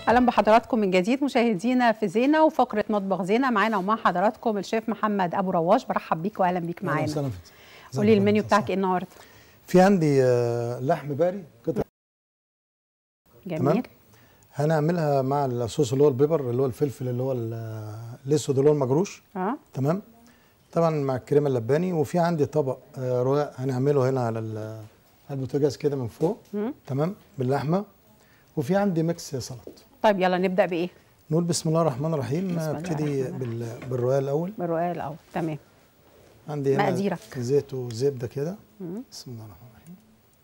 اهلا بحضراتكم من جديد مشاهدينا في زينه وفقره مطبخ زينه معانا ومع حضراتكم الشيف محمد ابو رواش برحب بيك واهلا بيك أهلا معانا وسهلا فيك. قولي ازيك المنيو يا بتاعك صاحبي؟ ايه النهارده في عندي آه، لحم باري قطع جميل هنعملها مع الصوص اللي هو البيبر اللي هو الفلفل اللي هو ال- الاسود اللي هو المجروش اه تمام طبعا مع الكريمه اللباني وفي عندي طبق آه، رقاق هنعمله هنا على ال- على البوتاجاز كده من فوق مم. تمام باللحمه وفي عندي ميكس سلطه طيب يلا نبدا بايه نقول بسم الله الرحمن الرحيم بسم الله ابتدي الرحمن بال- بالرقاق الاول بالرقاق الاول تمام عندي هنا مقاديرك. زيت وزبده كده مم. بسم الله الرحمن الرحيم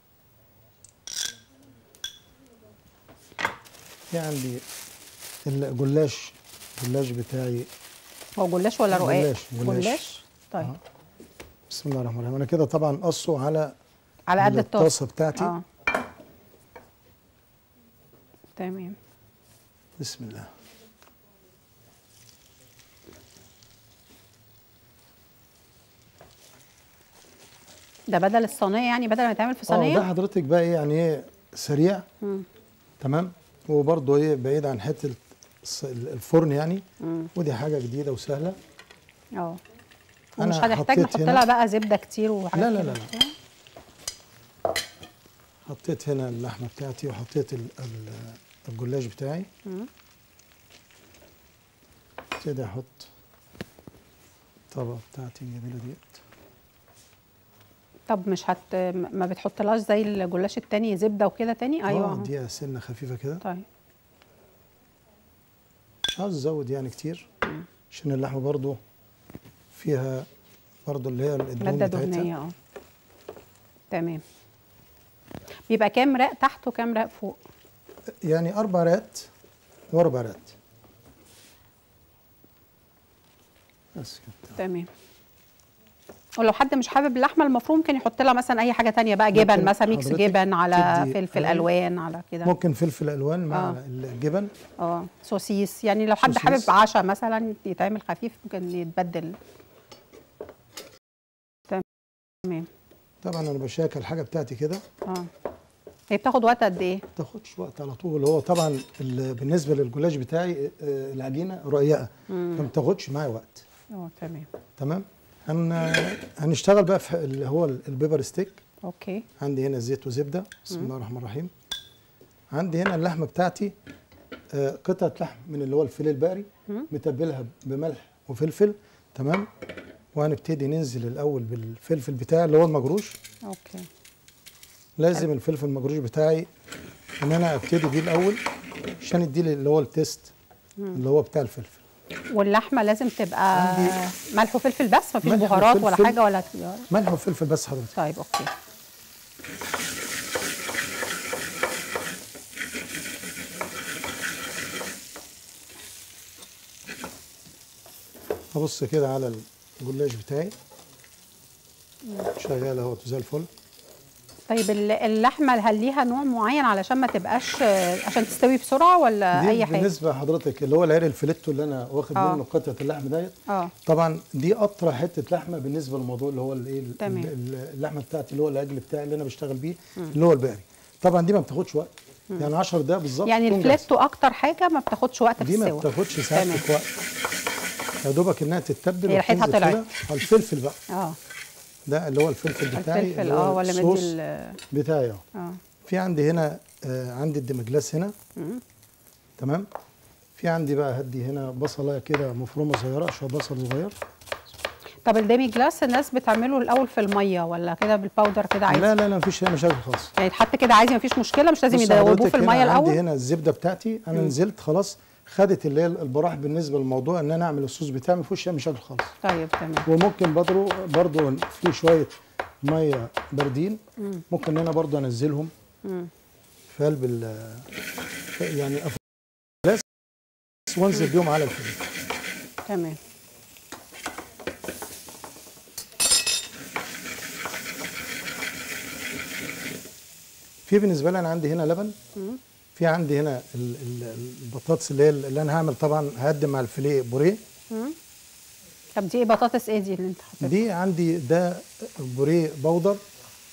في عندي الجلاش الجلاش بتاعي هو جلاش ولا رقاق جلاش، جلاش. جلاش طيب آه. بسم الله الرحمن الرحيم انا كده طبعا قصه على على قد الطاسه الطاسه بتاعتي اه تمام بسم الله ده بدل الصينيه يعني بدل ما يتعمل في اه ده صينيه حضرتك بقى ايه يعني ايه سريع مم. تمام وبرضه ايه بعيد عن حته الص- الفرن يعني مم. ودي حاجه جديده وسهله اه أنا ومش هنحتاج حطيت نحط هنا- لها بقى زبده كتير وحاجات لا، لا، كده. لا، حطيت هنا اللحمه بتاعتي وحطيت ال- ال- الجلاش بتاعي مم. ابتدي احط الطبقه بتاعتي الجميله ديت طب مش هت ما بتحطلهاش زي الجلاش التاني زبده وكده تاني ايوه اه أهو. دي سنه خفيفه كده طيب مش عاوز ازود يعني كتير عشان اللحمه برضو فيها برضو اللي هي الدهون ماده بتاعتها دهنيه اه تمام بيبقى كام راق تحت وكام راق فوق يعني اربع رات واربع رات بس كده تمام ولو حد مش حابب اللحمه المفروم ممكن يحط لها مثلا اي حاجه تانية بقى جبن ممكن مثلا ميكس حضرتك جبن على تدي فلفل أي- الوان على كده ممكن فلفل الوان مع آه. الجبن اه سوسيس يعني لو حد سوسيس. حابب عشاء مثلا يتعمل خفيف ممكن يتبدل تمام طبعا انا بشاكل الحاجه بتاعتي كده اه هي بتاخد وقت قد ايه ما تاخدش وقت على طول هو طبعا ال- بالنسبه للجلاش بتاعي آه، العجينه رقيقه فما بتاخدش معايا وقت اه تمام تمام هن هنشتغل بقى في اللي هو البيبر ستيك اوكي عندي هنا زيت وزبده بسم الله الرحمن الرحيم عندي هنا اللحمه بتاعتي آه، قطعه لحم من اللي هو الفيليه البقري متبلها بملح وفلفل تمام وهنبتدي ننزل الاول بالفلفل بتاعي اللي هو المجروش اوكي لازم الفلفل المجروش بتاعي ان انا ابتدي بيه الاول عشان يديلي اللي هو التيست اللي هو بتاع الفلفل واللحمه لازم تبقى عندي- ملح وفلفل بس مفيش ملح بهارات ولا وفلفل. حاجه ولا ملح وفلفل بس حضرتك طيب اوكي ابص كده على الجلاش بتاعي شغال اهو زي الفل طيب ال- اللحمه هل ليها نوع معين علشان ما تبقاش عشان تستوي بسرعه ولا دي اي حاجه بالنسبه لحضرتك اللي هو العرق الفليتو اللي انا واخد آه. منه قطعه اللحم ديت اه طبعا دي اطرى حته لحمه بالنسبه للموضوع اللي هو الايه ال- تمام. ال- اللحمه بتاعتي اللي هو العجل بتاعي اللي انا بشتغل بيه اللي هو البقري طبعا دي ما بتاخدش وقت يعني 10 دقائق بالظبط يعني تكون جاهزة. الفليتو اكتر حاجه ما بتاخدش وقت في دي ما السوا بتاخدش ساعتك وقت يا دوبك انها تتبل هي ريحتها وتنزل طلعت. كده. آه، الفلفل بقى اه ده اللي هو الفلفل بتاعي الفلفل اللي هو اه ولا مدي الصوص ال- بتاعي اه اه في عندي هنا آه عندي الدمجلاس هنا مم. تمام في عندي بقى هدي هنا بصله كده مفرومه صغيره شويه بصل صغير طب الديمي جلاس الناس بتعمله الاول في الميه ولا كده بالباودر كده عادي لا لا لا مفيش هنا مشاكل خالص يعني يتحط كده عادي مفيش مشكله مش لازم بص يدوبوه حضرتك في الميه هنا الاول عندي هنا الزبده بتاعتي انا نزلت خلاص خدت اللي هي البراح بالنسبه للموضوع ان انا اعمل الصوص بتاعي مفيش هنا مشاكل خالص طيب تمام وممكن برضو برضو في شويه ميه باردين ممكن ان انا برضو انزلهم مم. في قلب ال يعني بس وانزل بيهم على الفرن تمام في بالنسبه لي انا عندي هنا لبن في عندي هنا ال- ال- البطاطس اللي هي اللي انا هعمل طبعا هقدم مع الفيليه بوريه مم. طب دي ايه بطاطس ايه دي اللي انت حاططها دي عندي ده بوريه بودر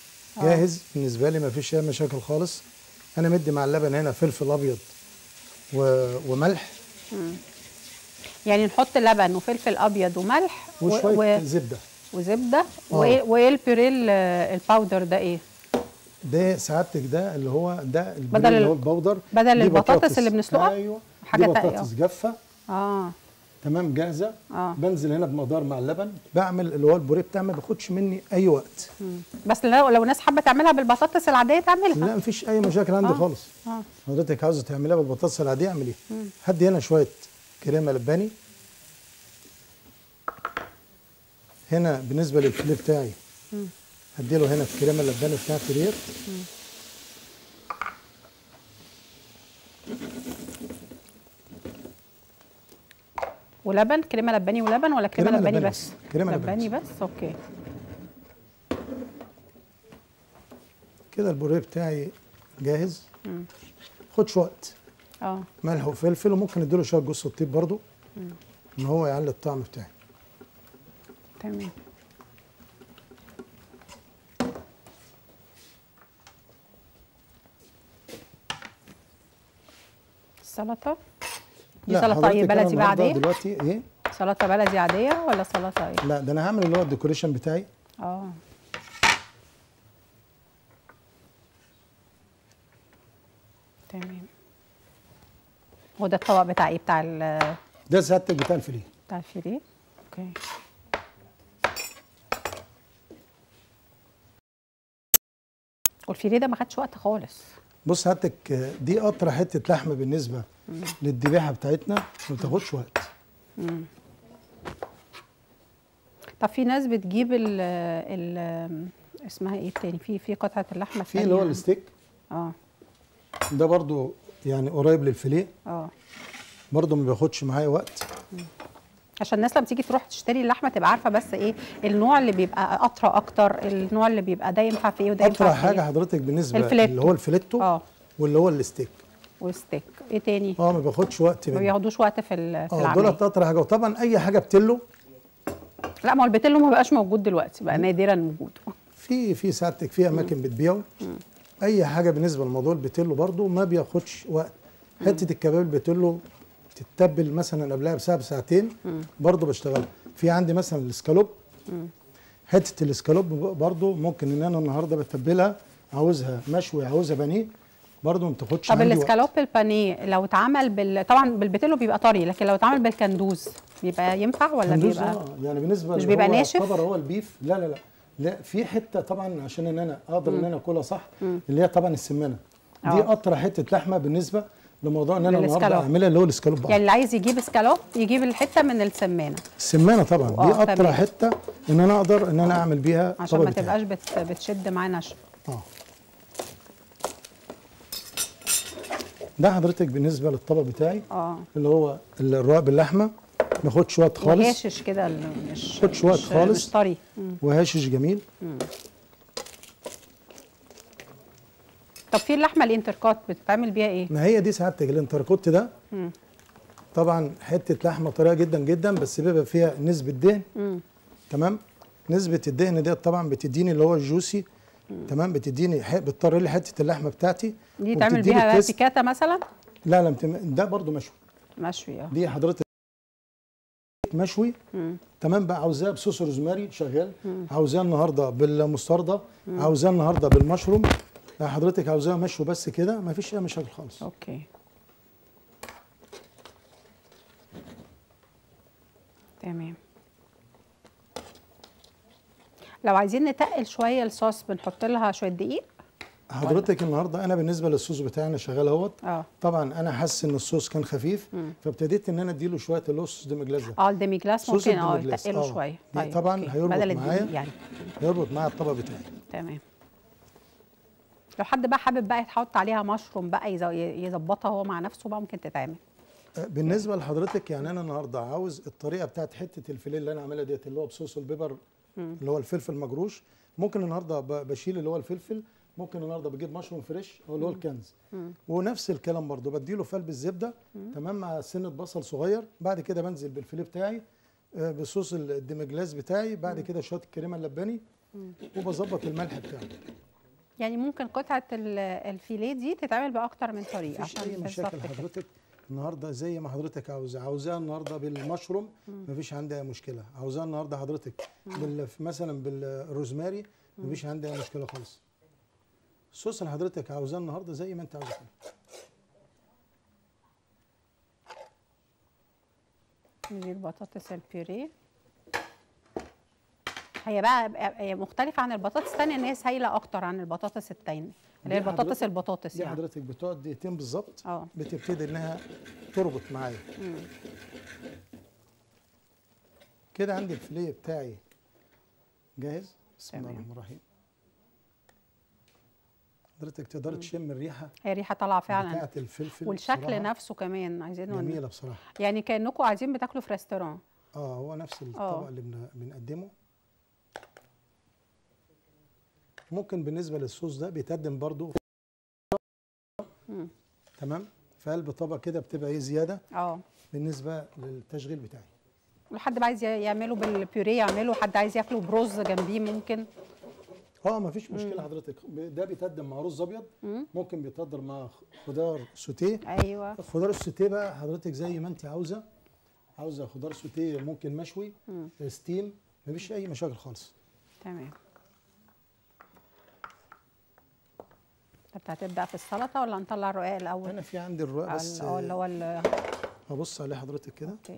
جاهز بالنسبه لي ما فيش اي مشاكل خالص انا مدي مع اللبن هنا فلفل ابيض و- وملح يعني نحط لبن وفلفل ابيض وملح و- وشويه و- زبده وزبده آه. وايه وايه البيوريه ال- الباودر ده ايه ده سعادتك ده اللي هو ده بدل البريل اللي ال- هو البودر بدل دي البطاطس بطاطس. اللي بنسلقها؟ ايوه حاجة دي تانية. بطاطس جافه اه تمام جاهزه آه. بنزل هنا بمقدار مع اللبن بعمل اللي هو البوريه بتاعي ما بياخدش مني اي وقت بس لو لو الناس حابه تعملها بالبطاطس العاديه تعملها لا مفيش اي مشاكل عندي آه. خالص اه حضرتك عاوزه تعمليها بالبطاطس العاديه اعمليها هدي هنا شويه كريمه لباني هنا بالنسبه للفيليه بتاعي هدي له هنا الكريمه اللباني بتاعتي ديت ولبن كريمه لباني ولبن ولا كريمه, كريمة لباني لباني بس بس. كريمة لباني لباني بس اوكي كده البوريه بتاعي جاهز خدش وقت اه ملح وفلفل وممكن اديله شويه جوز الطيب برضو ان هو يعلي الطعم بتاعي تمام السلطه دي لا، سلطه ايه حضرتك أنا بلدي بقى النهاردة عاديه دلوقتي ايه سلطه بلدي عاديه ولا سلطه ايه لا ده انا هعمل اللي هو الديكوريشن بتاعي اه تمام هو ده الطبق بتاع ايه بتاع ال- ده سعادتك بتاع الفيليه بتاع الفيليه اوكي والفيليه ده ما خدش وقت خالص بص سعادتك آه، دي قطره حته لحمه بالنسبه للذبيحه بتاعتنا ما بتاخدش وقت طب في ناس بتجيب ال ال اسمها ايه التاني في في قطعه اللحمه في اللي هو التانية. الستيك اه ده برضو يعني قريب للفيليه اه برضو ما بياخدش معايا وقت عشان الناس لما تيجي تروح تشتري اللحمه تبقى عارفه بس ايه النوع اللي بيبقى قطره اكتر النوع اللي بيبقى ده ينفع في ايه وده ينفع اطرى في حاجه ايه حضرتك بالنسبه الفليتو. اللي هو الفليتو اه واللي هو الستيك وستيك ايه تاني اه ما بياخدش وقت ما مني بياخدوش وقت في ال- في اه العمل دولت اطرى حاجه وطبعا اي حاجه بتلو لا ما هو البتلو ما بقاش موجود دلوقتي بقى نادرا وجوده في في سعادتك في اماكن بتبيعه اي حاجه بالنسبه لموضوع البتلو برضو ما بياخدش وقت حته الكباب البتلو تتبل مثلا قبلها بساعه بساعتين برضو بشتغلها في عندي مثلا الاسكالوب حته الاسكالوب برضو ممكن ان انا النهارده بتبلها عاوزها مشوي عاوزها بانيه برضو ما بتاخدش طب عندي وقت. الاسكالوب البانيه لو اتعمل بال طبعا بالبتلو بيبقى طري لكن لو اتعمل بالكندوز بيبقى ينفع ولا كندوز بيبقى اه يعني بالنسبه مش اللي بيبقى هو ناشف؟ يعتبر هو البيف لا لا لا لا في حته طبعا عشان ان انا اقدر ان انا اكلها صح اللي هي طبعا السمانه دي آه. اطرى حته لحمه بالنسبه لموضوع ان انا النهارده للإسكالوب. اعملها اللي هو الاسكالوب بقى. يعني اللي عايز يجيب اسكالوب يجيب الحته من السمانه السمانه طبعا آه، دي اطرى تمام. حته ان انا اقدر ان انا اعمل بيها عشان طبق ما بتاعي. تبقاش بت... بتشد معاه نشف اه ده حضرتك بالنسبه للطبق بتاعي اه اللي هو الرقاق باللحمه ما ياخدش وقت خالص وهاشش كده ال- مش خدش وقت مش- خالص. مش طري مم. وهاشش جميل طب في اللحمه الانتركوت بتتعمل بيها ايه ما هي دي سعادتك الانتركوت ده طبعا حته لحمه طريه جدا جدا بس بيبقى فيها نسبه دهن تمام نسبه الدهن ديت طبعا بتديني اللي هو الجوسي تمام بتديني ح- بتطر لي حته اللحمه بتاعتي دي تعمل وبتديني بيها التيست. بيكاتا مثلا لا لا متم- ده برضو مشوي مشوي اه دي حضرتك مشوي تمام بقى عاوزاه بصوص روزماري شغال عاوزاه النهارده بالمستردة عاوزاه النهارده بالمشروم حضرتك عاوزاه مشوي بس كده ما فيش اي مشاكل خالص اوكي تمام لو عايزين نتقل شويه الصوص بنحط لها شويه دقيق حضرتك النهارده انا بالنسبه للصوص بتاعي انا شغال اهوت اه طبعا انا حاسس ان الصوص كان خفيف فابتديت ان انا اديله شويه اللي هو الصوص ديمي جلاس ده اه الديمي جلاس صوص ممكن اه الديمي جلاس، يتقله آه. شويه دي طبعاً أوكي. هيربط بدل معايا. الدقيق يعني هيربط معايا الطبق بتاعي تمام لو حد بقى حابب بقى يحط عليها مشروم بقى يز- يظبطها هو مع نفسه بقى ممكن تتعمل آه، بالنسبه لحضرتك يعني انا النهارده عاوز الطريقه بتاعت حته الفيليه اللي انا عاملها ديت اللي هو بصوص البيبر اللي هو الفلفل مجروش ممكن النهارده ب- بشيل اللي هو الفلفل ممكن النهارده بجيب مشروم فريش او اللي هو الكنز ونفس الكلام برضو بديله في قلب الزبده تمام مع سنه بصل صغير بعد كده بنزل بالفيليه بتاعي آه، بصوص الديمجلاس بتاعي بعد كده شويه الكريمه اللباني وبظبط الملح بتاعي يعني ممكن قطعه ال- الفيليه دي تتعمل باكتر من طريقه مفيش عشان اي بالظبط مشاكل كده. حضرتك النهارده زي ما حضرتك عاوزاه عاوزاها النهارده بالمشروم مفيش عندي اي مشكله عاوزاها النهارده حضرتك بال مثلا بالروزماري مفيش عندي اي مشكله خالص الصوص اللي حضرتك عاوزاه النهارده زي ما انت عاوزه كده دي البطاطس البيوريه هي بقى بقى- هي مختلفة عن البطاطس التانية ان هي سايلة أكتر عن البطاطس التانية اللي هي دي البطاطس حضرتك- البطاطس دي يعني حضرتك بتقعد دقيقتين بالظبط اه بتبتدي انها تربط معايا كده عندي الفيليه بتاعي جاهز بسم الله تمام. الرحمن الرحيم حضرتك تقدر تشم الريحه هي ريحة طالعة فعلا بتاعت الفلفل والشكل بصراحة نفسه كمان عايزينه ن- جميله بصراحه يعني كأنكم عايزين بتاكلوا في ريستوران اه هو نفس الطبق آه. اللي بن- بنقدمه ممكن بالنسبه للصوص ده بيتقدم برضو مم. تمام في قلب طبق كده بتبقى ايه زياده اه بالنسبه للتشغيل بتاعي لو حد بقى عايز يعمله بالبيوريه يعمله حد عايز ياكله برز جنبيه ممكن اه ما فيش مشكله حضرتك ب- ده بيتقدم مع رز ابيض مم. ممكن بيتقدم مع خ- خضار سوتيه ايوه الخضار السوتيه بقى حضرتك زي ما انت عاوزه عاوزه خضار سوتيه ممكن مشوي مم. ستيم مفيش اي مشاكل خالص تمام انت هتبدأ في السلطة ولا نطلع الرقاق الأول؟ انا في عندي الرقاق بس اه اللي هو ال- هبص عليه حضرتك كده اوكي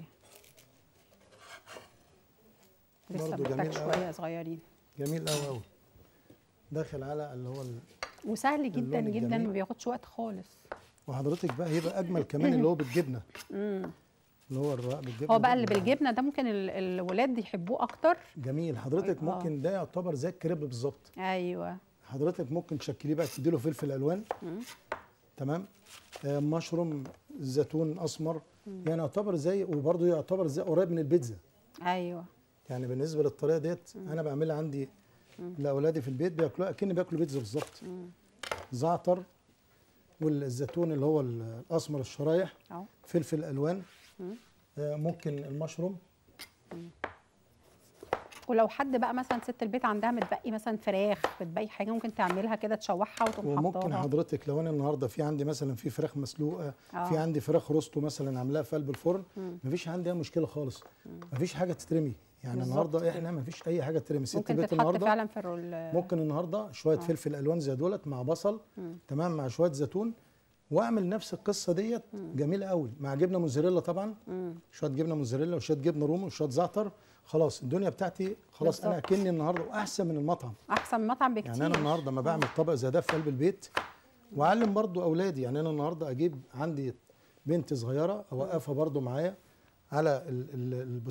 لسه برضو محتاج جميل أوي. شوية صغيرين جميل قوي قوي داخل على اللي هو ال... وسهل جدا اللون جدا الجميل. ما بياخدش وقت خالص وحضرتك بقى هيبقى اجمل كمان اللي هو بالجبنه امم اللي هو الرقاق بالجبنه هو بقى ده اللي بالجبنه ده ممكن ال- الولاد يحبوه اكتر جميل حضرتك آه. ممكن ده يعتبر زي الكريب بالظبط ايوه حضرتك ممكن تشكليه بقى تديله فلفل الوان مم. تمام آه مشروم زيتون اسمر يعني يعتبر زي وبرضه يعتبر زي قريب من البيتزا ايوه يعني بالنسبه للطريقه ديت انا بعملها عندي لاولادي في البيت بياكلوها اكن بياكلوا بيتزا بالظبط مم. زعتر والزيتون اللي هو الاسمر الشرايح اهو فلفل الوان مم. آه ممكن المشروم ولو حد بقى مثلا ست البيت عندها متبقي مثلا فراخ متبقي حاجه ممكن تعملها كده تشوحها وتقوم وممكن حطاها حضرتك لو انا النهارده في عندي مثلا في فراخ مسلوقه آه. في عندي فراخ روستو مثلا عاملاها في قلب الفرن مم. مفيش عندي اي مشكله خالص مفيش حاجه تترمي يعني بالظبط النهارده كده. احنا مفيش اي حاجه تترمي ست ممكن البيت تتحط النهارده فعلا في الرول ممكن النهارده شويه آه. فلفل الوان زي دولت مع بصل مم. تمام مع شويه زيتون واعمل نفس القصه ديت جميله قوي مع جبنه موزاريلا طبعا مم. شويه جبنه موزاريلا وشويه جبنه رومي وشويه زعتر خلاص الدنيا بتاعتي خلاص انا بالظبط. اكني النهارده واحسن من المطعم احسن من مطعم بكتير يعني انا النهارده ما بعمل طبق زي ده في قلب البيت واعلم برضو اولادي يعني انا النهارده اجيب عندي بنت صغيره اوقفها برضو معايا على ال- ال- البوت-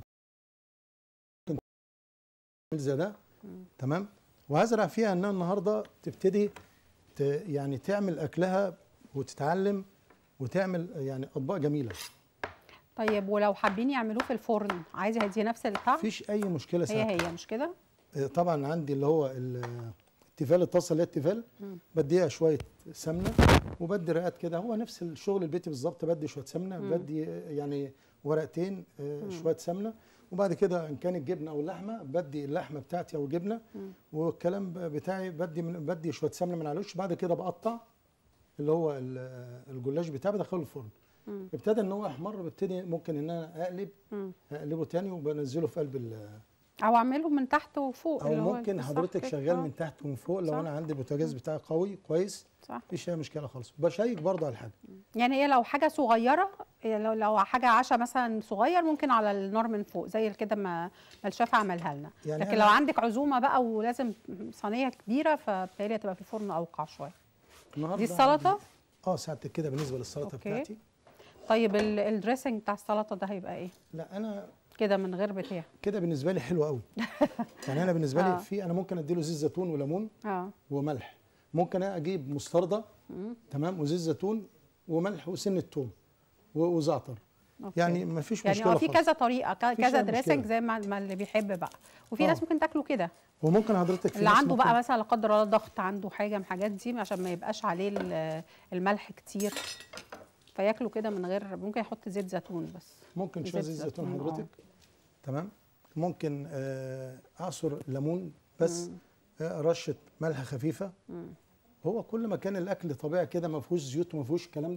زي ده تمام وهزرع فيها انها النهارده تبتدي ت يعني تعمل اكلها وتتعلم وتعمل يعني اطباق جميله طيب ولو حابين يعملوه في الفرن عايزه هدي نفس الطعم مفيش اي مشكله هي ساعتها هي مش كده آه، طبعا عندي اللي هو ال- التيفال الطاسه اللي هي التيفال مم. بديها شويه سمنه وبدي رقات كده هو نفس الشغل البيتي بالظبط بدي شويه سمنه مم. بدي آه، يعني ورقتين آه، شويه سمنه وبعد كده ان كانت جبنه او لحمه بدي اللحمه بتاعتي او جبنه مم. والكلام ب- بتاعي بدي من بدي شويه سمنه من على الوش بعد كده بقطع اللي هو ال- آه، الجلاش بتاعي بدخله الفرن مم. ابتدى ان هو يحمر ببتدي ممكن ان انا اقلب مم. اقلبه تاني وبنزله في قلب ال- او اعمله من تحت وفوق او اللي هو ممكن صح حضرتك كده؟ شغال آه، من تحت ومن فوق لو صح. انا عندي البوتاجاز بتاعي قوي كويس صح مفيش اي مشكله خالص بشيك برضه على الحاجه يعني هي لو حاجه صغيره هي لو لو حاجه عشاء مثلا صغير ممكن على النار من فوق زي كده ما ما الشيف عملها لنا يعني لكن أنا- لو عندك عزومه بقى ولازم صينيه كبيره فبالتالي هتبقى في الفرن اوقع شويه النهارده دي السلطه عندي- اه ساعتك كده بالنسبه للسلطه أوكي. بتاعتي طيب ال- الدريسنج بتاع السلطه ده هيبقى ايه لا انا كده من غير بتاع كده بالنسبه لي حلو قوي يعني انا بالنسبه آه. لي في انا ممكن اديله زيت زيتون وليمون اه وملح ممكن أنا اجيب مستردة مم. تمام وزيت زيتون وملح وسن الثوم و- وزعتر أوكي. يعني ما فيش يعني مشكله اه في خالص كذا طريقه ك- مفيش كذا أي دريسنج مشكلة. زي ما ما اللي بيحب بقى وفي آه. ناس ممكن تاكله كده وممكن حضرتك في اللي ناس عنده ممكن- بقى مثلا لا قدر الله ضغط عنده حاجه من الحاجات دي عشان ما يبقاش عليه ال- الملح كتير فياكله كده من غير ممكن يحط زيت زيتون بس ممكن شويه زيت زيت زيتون زيتون، حضرتك تمام ممكن آه، اعصر ليمون بس آه، رشه ملح خفيفه مم. هو كل ما كان الاكل طبيعي كده ما فيهوش زيوت وما فيهوش الكلام ده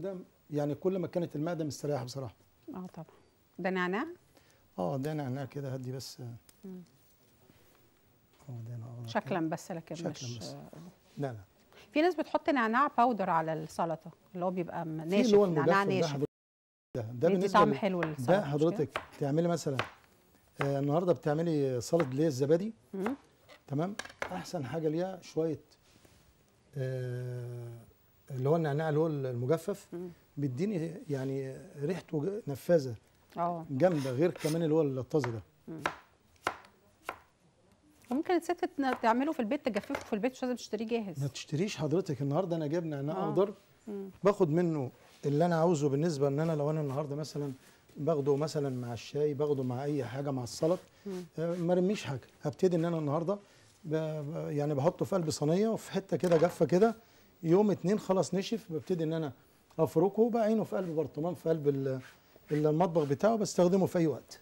يعني كل ما كانت المعده مستريحه بصراحه اه طبعا ده نعناع اه ده نعناع كده هدي بس اه ده نعناع كده. شكلا بس لكن شكلاً مش بس. لا لا في ناس بتحط نعناع باودر على السلطه اللي هو بيبقى م- في ناشف اللي هو نعناع المجفف ده ناشف حضرتك ده ده بيدي بالنسبه طعم لل- حلو للسلطه ده مش كده؟ حضرتك تعملي مثلا آه النهارده بتعملي سلطه اللي هي الزبادي مم. تمام احسن حاجه ليها شويه آه اللي هو النعناع اللي هو المجفف مم. بيديني يعني ريحته ج- نفاذه اه جامده غير كمان اللي هو الطازه ده وممكن الست تن- تعمله في البيت تجففه في البيت مش لازم تشتريه جاهز ما تشتريش حضرتك النهارده انا جايب نعناع آه. اخضر مم. باخد منه اللي انا عاوزه بالنسبه ان انا لو انا النهارده مثلا باخده مثلا مع الشاي باخده مع اي حاجه مع السلط مم. آه، ما رميش حاجه هبتدي ان انا النهارده ب... ب- يعني بحطه في قلب صينيه وفي حته كده جافه كده يوم اتنين خلاص نشف ببتدي ان انا افركه وبعينه في قلب برطمان في قلب ال- المطبخ بتاعه بستخدمه في اي وقت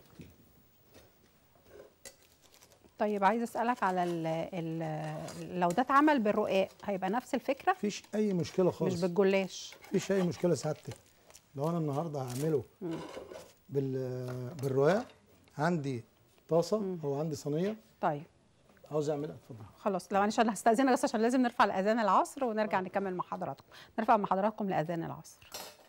طيب عايز اسالك على ال ال لو ده اتعمل بالرقاق هيبقى نفس الفكره مفيش اي مشكله خالص مش بالجلاش مفيش اي مشكله سعادتك لو انا النهارده هعمله بال بالرقاق عندي طاسه او عندي صينيه طيب عاوز اعملها اتفضل خلاص لو معلش انا هستاذنك بس عشان لازم نرفع لاذان العصر ونرجع نكمل مع حضراتكم نرفع مع حضراتكم لاذان العصر